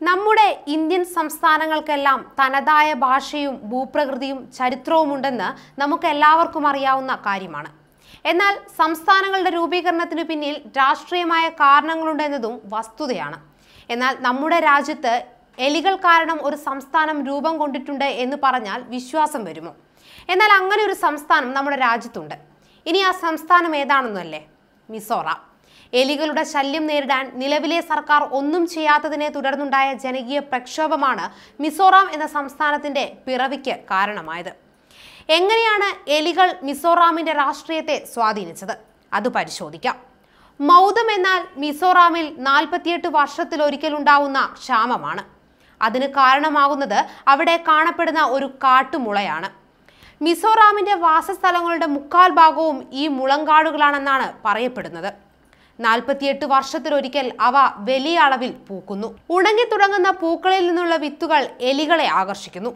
നമ്മുടെ ഇന്ത്യൻ സംസ്ഥാനങ്ങൾക്കെല്ലാം തനതായ ഭാഷയും ഭൂപ്രകൃതിയും ചരിത്രവുമുണ്ടെന്ന് നമുക്ക് എല്ലാവർക്കും അറിയാവുന്ന കാര്യമാണ് എന്നാൽ സംസ്ഥാനങ്ങളുടെ രൂപീകരണത്തിനു പിന്നിൽ രാഷ്ട്രീയമായ കാരണങ്ങളുണ്ടെന്നതും വസ്തുതയാണ് എന്നാൽ നമ്മുടെ രാജ്യത്ത് എലികൾ കാരണം ഒരു സംസ്ഥാനം രൂപം കൊണ്ടിട്ടുണ്ട് എന്ന് പറഞ്ഞാൽ വിശ്വാസം വരുമോ എന്നാൽ അങ്ങനെ ഒരു സംസ്ഥാനം നമ്മുടെ രാജ്യത്തുണ്ട് ഇനി ആ സംസ്ഥാനം ഏതാണെന്നല്ലേ മിസോറാം എലികളുടെ ശല്യം നേരിടാൻ നിലവിലെ സർക്കാർ ഒന്നും ചെയ്യാത്തതിനെ തുടർന്നുണ്ടായ ജനകീയ പ്രക്ഷോഭമാണ് മിസോറാം എന്ന സംസ്ഥാനത്തിന്റെ പിറവിക്ക് കാരണമായത് എങ്ങനെയാണ് എലികൾ മിസോറാമിന്റെ രാഷ്ട്രീയത്തെ സ്വാധീനിച്ചത് അത് പരിശോധിക്കാം മൗതം എന്നാൽ മിസോറാമിൽ നാൽപ്പത്തിയെട്ട് വർഷത്തിലൊരിക്കലുണ്ടാവുന്ന ക്ഷാമമാണ് അതിന് കാരണമാകുന്നത് അവിടെ കാണപ്പെടുന്ന ഒരു കാട്ടുമുളയാണ് മിസോറാമിന്റെ വാസസ്ഥലങ്ങളുടെ മുക്കാൽ ഭാഗവും ഈ മുളങ്കാടുകളാണെന്നാണ് പറയപ്പെടുന്നത് നാൽപ്പത്തിയെട്ട് വർഷത്തിലൊരിക്കൽ അവ വലിയ അളവിൽ പൂക്കുന്നു ഉണങ്ങി തുടങ്ങുന്ന പൂക്കളിൽ നിന്നുള്ള വിത്തുകൾ എലികളെ ആകർഷിക്കുന്നു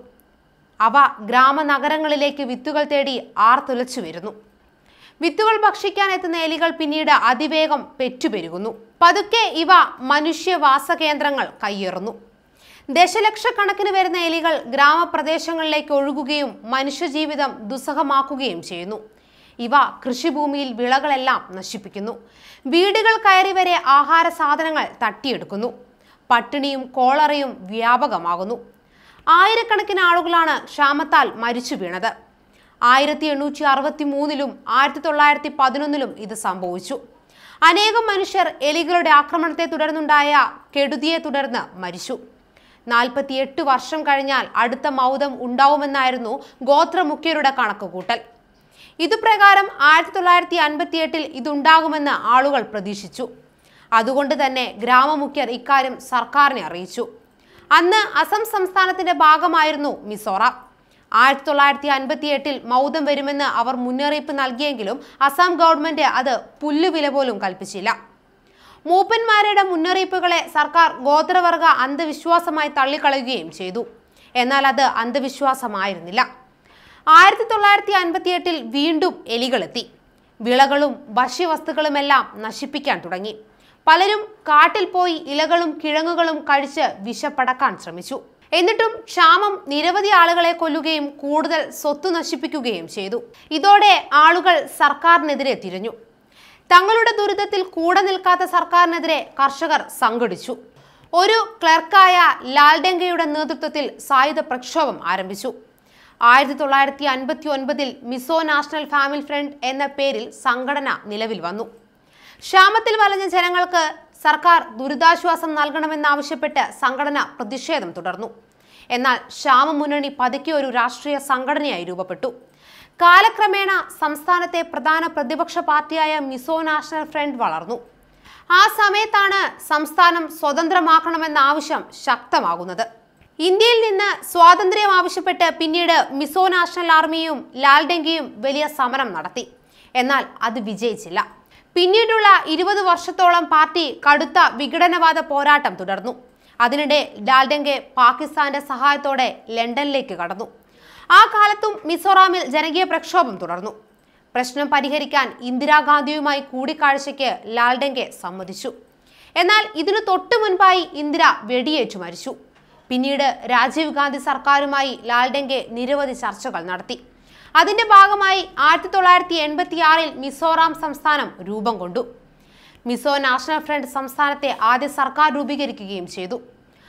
അവ ഗ്രാമനഗരങ്ങളിലേക്ക് വിത്തുകൾ തേടി ആർത്തുലച്ചു വരുന്നു വിത്തുകൾ ഭക്ഷിക്കാൻ എത്തുന്ന എലികൾ പിന്നീട് അതിവേഗം പെറ്റുപെരുകുന്നു പതുക്കെ ഇവ മനുഷ്യവാസ കേന്ദ്രങ്ങൾ കയ്യേറുന്നു ദശലക്ഷക്കണക്കിന് വരുന്ന എലികൾ ഗ്രാമപ്രദേശങ്ങളിലേക്ക് ഒഴുകുകയും മനുഷ്യജീവിതം ദുസ്സഹമാക്കുകയും ചെയ്യുന്നു ഇവ കൃഷിഭൂമിയിൽ വിളകളെല്ലാം നശിപ്പിക്കുന്നു വീടുകൾ കയറി വരെ ആഹാര സാധനങ്ങൾ തട്ടിയെടുക്കുന്നു പട്ടിണിയും കോളറയും വ്യാപകമാകുന്നു ആയിരക്കണക്കിന് ആളുകളാണ് ക്ഷാമത്താൽ മരിച്ചു വീണത് ആയിരത്തി എണ്ണൂറ്റി അറുപത്തി മൂന്നിലും ആയിരത്തി തൊള്ളായിരത്തി പതിനൊന്നിലും ഇത് സംഭവിച്ചു അനേകം മനുഷ്യർ എലികളുടെ ആക്രമണത്തെ തുടർന്നുണ്ടായ കെടുതിയെ തുടർന്ന് മരിച്ചു നാൽപ്പത്തിയെട്ട് വർഷം കഴിഞ്ഞാൽ അടുത്ത മൗതം ഉണ്ടാവുമെന്നായിരുന്നു ഗോത്രമുഖ്യരുടെ കണക്കുകൂട്ടൽ ഇതുപ്രകാരം ആയിരത്തി തൊള്ളായിരത്തി അൻപത്തിയെട്ടിൽ ഇതുണ്ടാകുമെന്ന് ആളുകൾ പ്രതീക്ഷിച്ചു അതുകൊണ്ട് തന്നെ ഗ്രാമമുഖ്യർ ഇക്കാര്യം സർക്കാരിനെ അറിയിച്ചു അന്ന് അസം സംസ്ഥാനത്തിന്റെ ഭാഗമായിരുന്നു മിസോറാം ആയിരത്തി തൊള്ളായിരത്തി അൻപത്തി എട്ടിൽ മൗതം വരുമെന്ന് അവർ മുന്നറിയിപ്പ് നൽകിയെങ്കിലും അസം ഗവൺമെന്റ് അത് പുല്ലുവില പോലും കൽപ്പിച്ചില്ല മൂപ്പന്മാരുടെ മുന്നറിയിപ്പുകളെ സർക്കാർ ഗോത്രവർഗ അന്ധവിശ്വാസമായി തള്ളിക്കളയുകയും ചെയ്തു എന്നാൽ അത് അന്ധവിശ്വാസമായിരുന്നില്ല ആയിരത്തി തൊള്ളായിരത്തി അൻപത്തി എട്ടിൽ വീണ്ടും എലികളെത്തി വിളകളും ഭക്ഷ്യവസ്തുക്കളുമെല്ലാം നശിപ്പിക്കാൻ തുടങ്ങി പലരും കാട്ടിൽ പോയി ഇലകളും കിഴങ്ങുകളും കഴിച്ച് വിശപ്പടക്കാൻ ശ്രമിച്ചു എന്നിട്ടും ക്ഷാമം നിരവധി ആളുകളെ കൊല്ലുകയും കൂടുതൽ സ്വത്ത് നശിപ്പിക്കുകയും ചെയ്തു ഇതോടെ ആളുകൾ സർക്കാരിനെതിരെ തിരിഞ്ഞു തങ്ങളുടെ ദുരിതത്തിൽ കൂടെ നിൽക്കാത്ത സർക്കാരിനെതിരെ കർഷകർ സംഘടിച്ചു ഒരു ക്ലർക്കായ ലാൽഡെങ്കയുടെ നേതൃത്വത്തിൽ സായുധ പ്രക്ഷോഭം ആരംഭിച്ചു ആയിരത്തി തൊള്ളായിരത്തി അൻപത്തി ഒൻപതിൽ മിസോ നാഷണൽ ഫാമിലി ഫ്രണ്ട് എന്ന പേരിൽ സംഘടന നിലവിൽ വന്നു ക്ഷാമത്തിൽ വലഞ്ഞ ജനങ്ങൾക്ക് സർക്കാർ ദുരിതാശ്വാസം നൽകണമെന്നാവശ്യപ്പെട്ട് സംഘടന പ്രതിഷേധം തുടർന്നു എന്നാൽ ക്ഷാമ മുന്നണി പതുക്കെ ഒരു രാഷ്ട്രീയ സംഘടനയായി രൂപപ്പെട്ടു കാലക്രമേണ സംസ്ഥാനത്തെ പ്രധാന പ്രതിപക്ഷ പാർട്ടിയായ മിസോ നാഷണൽ ഫ്രണ്ട് വളർന്നു ആ സമയത്താണ് സംസ്ഥാനം സ്വതന്ത്രമാക്കണമെന്ന ആവശ്യം ശക്തമാകുന്നത് ഇന്ത്യയിൽ നിന്ന് സ്വാതന്ത്ര്യം ആവശ്യപ്പെട്ട് പിന്നീട് മിസോ നാഷണൽ ആർമിയും ലാൽഡെങ്കയും വലിയ സമരം നടത്തി എന്നാൽ അത് വിജയിച്ചില്ല പിന്നീടുള്ള ഇരുപത് വർഷത്തോളം പാർട്ടി കടുത്ത വിഘടനവാദ പോരാട്ടം തുടർന്നു അതിനിടെ ലാൽഡെങ്കെ പാകിസ്ഥാന്റെ സഹായത്തോടെ ലണ്ടനിലേക്ക് കടന്നു ആ കാലത്തും മിസോറാമിൽ ജനകീയ പ്രക്ഷോഭം തുടർന്നു പ്രശ്നം പരിഹരിക്കാൻ ഇന്ദിരാഗാന്ധിയുമായി കൂടിക്കാഴ്ചയ്ക്ക് ലാൽഡെങ്കെ സമ്മതിച്ചു എന്നാൽ ഇതിനു തൊട്ടു മുൻപായി ഇന്ദിര വെടിയേറ്റു മരിച്ചു പിന്നീട് രാജീവ് ഗാന്ധി സർക്കാരുമായി ലാൽഡെങ്കെ നിരവധി ചർച്ചകൾ നടത്തി അതിന്റെ ഭാഗമായി ആയിരത്തി തൊള്ളായിരത്തി എൺപത്തി ആറിൽ മിസോറാം സംസ്ഥാനം രൂപം കൊണ്ടു മിസോ നാഷണൽ ഫ്രണ്ട് സംസ്ഥാനത്തെ ആദ്യ സർക്കാർ രൂപീകരിക്കുകയും ചെയ്തു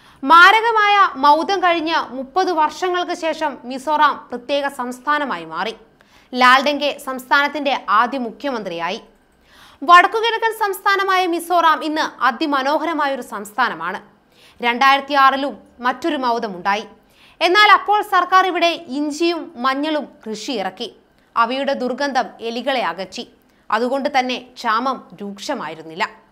മാരകമായ മൗതം കഴിഞ്ഞ് മുപ്പത് വർഷങ്ങൾക്ക് ശേഷം മിസോറാം പ്രത്യേക സംസ്ഥാനമായി മാറി ലാൽഡെങ്കെ സംസ്ഥാനത്തിന്റെ ആദ്യ മുഖ്യമന്ത്രിയായി വടക്കുകിഴക്കൻ സംസ്ഥാനമായ മിസോറാം ഇന്ന് അതിമനോഹരമായ ഒരു സംസ്ഥാനമാണ് രണ്ടായിരത്തി ആറിലും മറ്റൊരു മൗതമുണ്ടായി എന്നാൽ അപ്പോൾ സർക്കാർ ഇവിടെ ഇഞ്ചിയും മഞ്ഞളും കൃഷി ഇറക്കി അവയുടെ ദുർഗന്ധം എലികളെ അകറ്റി അതുകൊണ്ട് തന്നെ ക്ഷാമം രൂക്ഷമായിരുന്നില്ല